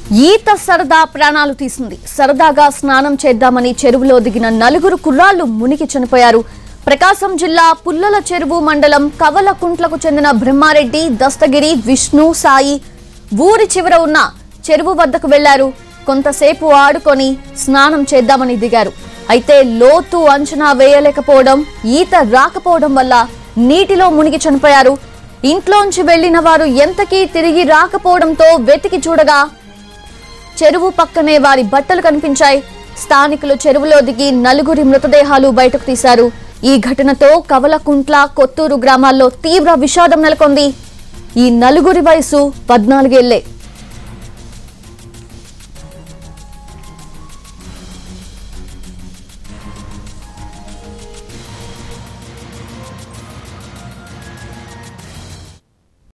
ఈత సరదా ప్రాణాలు తీసింది సరదాగా స్నానం చేద్దామని చెరువులో దిగిన నలుగురు కుర్రాళ్లు మునిగి చనిపోయారు ప్రకాశం జిల్లా పుల్లల చెరువు మండలం కవలకుంట్లకు చెందిన బ్రహ్మారెడ్డి దస్తగిరి విష్ణు సాయి ఊరి చివర ఉన్న చెరువు వద్దకు వెళ్లారు కొంతసేపు ఆడుకొని స్నానం చేద్దామని దిగారు అయితే లోతు అంచనా వేయలేకపోవడం ఈత రాకపోవడం వల్ల నీటిలో మునిగి చనిపోయారు ఇంట్లోంచి వెళ్లిన వారు ఎంతకీ తిరిగి రాకపోవడంతో వెతికి చూడగా చెరువు పక్కనే వారి బట్టలు కనిపించాయి స్థానికులు చెరువులో దిగి నలుగురి మృతదేహాలు బయటకు తీశారు ఈ ఘటనతో కవలకుంట్ల కొత్తూరు గ్రామాల్లో తీవ్ర విషాదం నెలకొంది ఈ నలుగురి వయసు పద్నాలుగేళ్లే